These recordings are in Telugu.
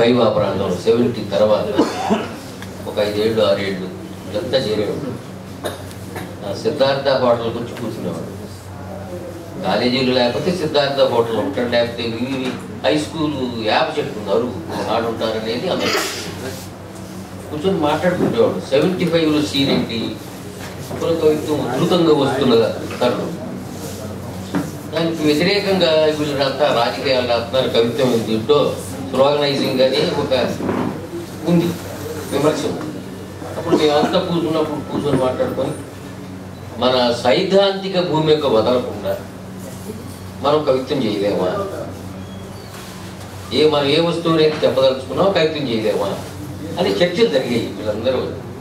ఫైవ్ ఆ ప్రాంతంలో సెవెంటీ తర్వాత ఒక ఐదేళ్ళు ఆరేళ్ళు ఇదంతా చేరాడు ఆ సిద్ధార్థ హోటల్ గురించి కూర్చునేవాడు కాలేజీలు లేకపోతే సిద్ధార్థ హోటల్ ఉంటాడు లేకపోతే ఇవి హై స్కూల్ యాప్ చెప్తున్నారు ఆడు ఉంటారనేది అందరూ కూర్చొని మాట్లాడుకుంటేవాడు సెవెంటీ ఫైవ్లో సీన్ ఏంటి కుల కవిత్వం ఉధృతంగా వస్తున్న తరుణం దానికి వ్యతిరేకంగా వీళ్ళంతా రాజకీయాలు రాస్తున్నారు కవిత్వం దీంట్లో స్లోగనైజింగ్ అని ఒక ఉంది విమర్శ ఉంది. అప్పుడు మేమంతా కూర్చున్నప్పుడు కూర్చొని మాట్లాడుకొని మన సైద్ధాంతిక భూమి యొక్క వదలకుండా మనం కవిత్వం చేయలేమా ఏ మనం ఏ వస్తువుని అయితే చెప్పదలుచుకున్నామో కవిత్వం చేయలేమా అని చర్చలు జరిగాయి వీళ్ళందరూ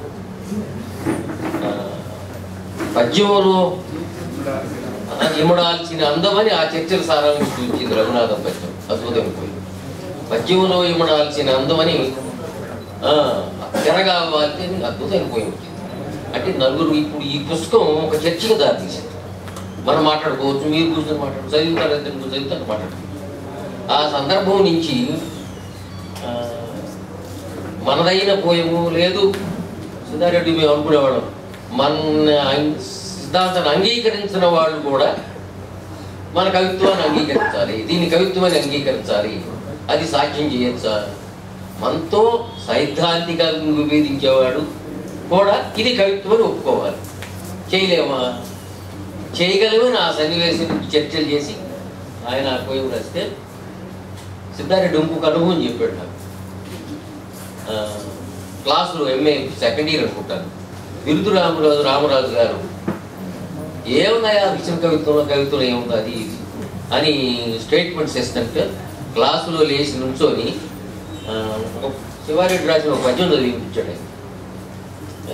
ఆ, పద్యంలో ఆ, ఇమడాల్సిన అందమని ఆ చర్చల సారాన్ని చూపించింది రఘునాథం పద్యం అద్భుతం పోయి పద్యంలో ఇమడాల్సిన అందమని ఆ, తిరగావాలి అని అద్భుతం పోయి వచ్చింది అంటే నలుగురు ఇప్పుడు ఈ పుస్తకం ఒక చర్చగా దారితీసింది మనం మాట్లాడుకోవచ్చు మీరు కూర్చొని మాట్లాడు చదువుతారు ఇద్దరు చదువుతారు మాట్లాడు ఆ సందర్భం నుంచి ఆ, మనదైన పోయము లేదు సిద్ధారెడ్డి మేము అనుకునేవాళ్ళం మన అం- సిద్ధాంతాన్ని అంగీకరించిన వాళ్ళు కూడా మన కవిత్వాన్ని అంగీకరించాలి దీని కవిత్వాన్ని అంగీకరించాలి అది సాధ్యం చేయొచ్చా మనతో సైద్ధాంతికంగా విభేదించేవాడు కూడా ఇది కవిత్వం అని ఒప్పుకోవాలి చేయలేమా చేయగలమని ఆ సన్నివేశం చర్చలు చేసి ఆయన ఆ పోయి రాస్తే సిద్ధారెడ్డి ఇంకొక అనుభవం చెప్పాడు నాకు ఆ, క్లాసులో ఎంఏ సెకండ్ ఇయర్ అనుకుంటాను విరుదు రామరాజు రామరాజు గారు ఏమున్నాయా విషయం కవిత్వంలో కవిత్వంలో ఏముంది అది ఇది అని స్టేట్మెంట్స్ ఇస్తుంటే క్లాసులో లేచి నుంచొని ఆ, ఒక శివారెడ్డి రాసిన ఒక పద్యం చదివించాడు ఆయన. ఆ,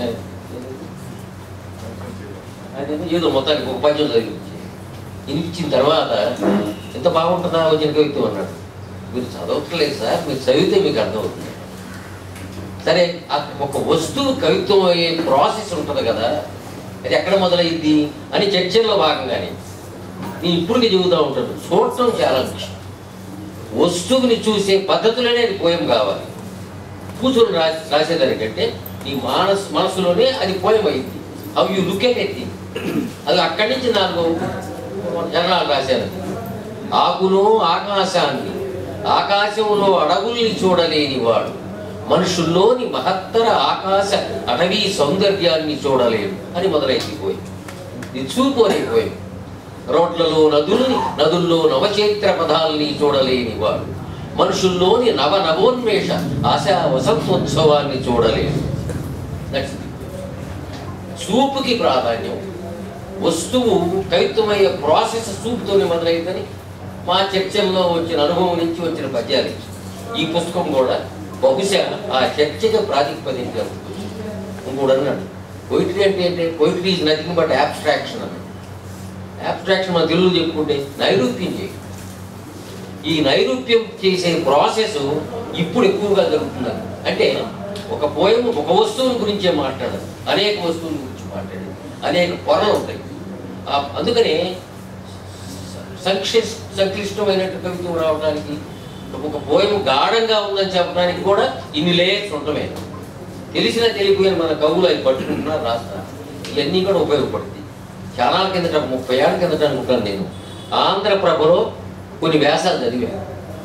ఆయన ఏదో మొత్తానికి ఒక పద్యం చదివించి వినిపించిన తర్వాత ఎంత బాగుంటుందా వచ్చిన కవిత్వం అన్నాడు మీరు చదవట్లేదు సార్ మీరు చదివితే మీకు అర్థమవుతుంది సరే ఆ ఒక వస్తువు కవిత్వం అయ్యే ప్రాసెస్ ఉంటుంది కదా అది ఎక్కడ మొదలైంది అని చర్చల్లో భాగంగానే నేను ఇప్పటికీ చెబుతూ ఉంటాను చూడటం చాలా ముఖ్యం వస్తువుని చూసే పద్ధతిలోనే అది పోయం కావాలి కూర్చొని రా రాసేదానికంటే నీ మానస్ మనసులోనే అది పోయం అయింది అవి యూ లుక్ ఎట్ ఎట్ అది అక్కడి నుంచి నాకు జనాలు రాశాను ఆకును ఆకాశాన్ని ఆకాశంలో అడవుల్ని చూడలేని వాడు మనుషుల్లోని మహత్తర ఆకాశ అటవీ సౌందర్యాన్ని చూడలేడు అని మొదలైంది పోయి ఇది చూపు అనే పోయి రోడ్లలో నదుల్ని నదుల్లో నవచైత్ర పదాలని చూడలేని వాడు మనుషుల్లోని నవ నవోన్మేష ఆశా వసంతోత్సవాన్ని చూడలేడు That's it. చూపుకి ప్రాధాన్యం వస్తువు కవిత్వమయ్యే ప్రాసెస్ చూపుతోనే మొదలైందని మా చర్చల్లో వచ్చిన అనుభవం నుంచి వచ్చిన పద్యాలు ఈ పుస్తకం కూడా బహుశా ఆ చర్చగా ప్రాతిపదించే ఇంకోడు అన్నాడు పొయిటరీ అంటే ఏంటి poetry is nothing but abstraction అన్నాడు యాబ్స్ట్రాక్షన్ మన తెలుగు చెప్పుకుంటే నైరూప్యం చేయి ఈ నైరూప్యం చేసే ప్రాసెస్ ఇప్పుడు ఎక్కువగా జరుగుతున్నది అంటే ఒక పోయం ఒక వస్తువుని గురించే మాట్లాడదు అనేక వస్తువుల గురించి మాట్లాడదు అనేక పొరలు ఉంటాయి ఆ- అందుకనే సంక్షి సంక్లిష్టమైనట్టు కవిత్వం రావడానికి ఒక పోయం గాఢంగా ఉందని చెప్పడానికి కూడా ఇన్ని లేయర్స్ ఉండమే తెలిసినా తెలియపోయిన మన కవులు అవి పట్టుకుంటున్నారు రాస్తారు ఇవన్నీ కూడా ఉపయోగపడుతుంది చాలా కిందట ముప్పై ఏళ్ళ కిందట అనుకుంటాను నేను ఆంధ్రప్రభలో కొన్ని వ్యాసాలు చదివాను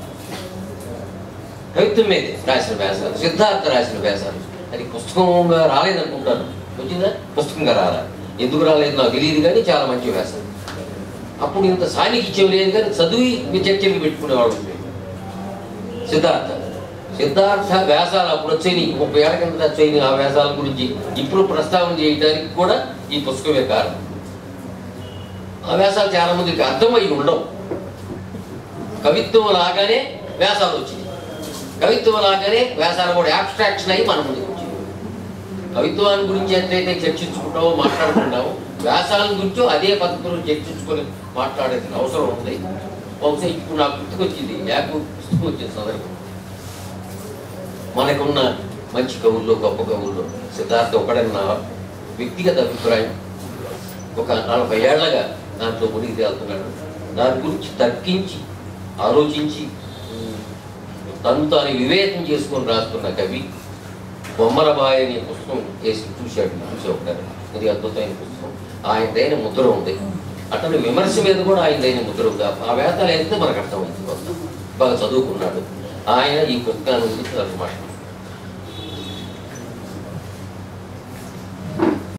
కవిత్వం మీదే రాసిన వ్యాసాలు సిద్ధార్థ రాసిన వ్యాసాలు అది పుస్తకంగా రాలేదనుకుంటాను వచ్చిందా పుస్తకంగా రాలా ఎందుకు రాలేదు నాకు తెలియదు కానీ చాలా మంచి వ్యాసాలు అప్పుడు ఇంత సాన్నిహిత్యం లేదు కానీ చదివి మీ చర్చలు పెట్టుకునేవాడు సిద్ధార్థ సిద్ధార్థ వ్యాసాలు అప్పుడు వచ్చాయి నీకు ముప్పై ఏళ్ళ కింద వచ్చాయి ఆ వ్యాసాల గురించి ఇప్పుడు ప్రస్తావన చేయడానికి కూడా ఈ పుస్తకమే కారణం ఆ వ్యాసాలు చాలా మందికి అర్థమై ఉండవు కవిత్వం లాగానే వ్యాసాలు వచ్చింది కవిత్వం లాగానే వ్యాసాలు కూడా యాబ్స్ట్రాక్షన్ అయ్యి మన ముందుకు వచ్చింది కవిత్వాన్ని గురించి ఎంతైతే చర్చించుకుంటామో మాట్లాడుకుంటామో వ్యాసాల గురించో అదే పద్ధతిలో చర్చించుకొని మాట్లాడాల్సిన అవసరం ఉంది బహుశా ఇప్పుడు నాకు గుర్తుకొచ్చింది యాప్ పుస్తకం వచ్చిన సందర్భం మనకున్న మంచి కవుల్లో గొప్ప కవుల్లో సిద్ధార్థ ఒకడన్న నా వ్యక్తిగత అభిప్రాయం ఒక నలభై ఏళ్లగా దాంట్లో మునిగి తేలుతున్నాడు దాని గురించి తర్కించి ఆలోచించి ఉమ్, తను తాను వివేకం చేసుకొని రాసుకున్న కవి బొమ్మరబాయ్ అనే పుస్తకం వేసి చూశాడు చూసి ఉంటారు ఇది అద్భుతమైన పుస్తకం ఆయనదైన ముద్ర ఉంది అతను విమర్శ మీద కూడా ఆయనదైన ముద్ర ఉంది ఆ వేతాలు అయితే మనకు అర్థమైంది కొంత బాగా చదువుకున్నాడు ఆయన ఈ పుస్తకాన్ని గురించి నాకు మాట్లాడుతున్నాడు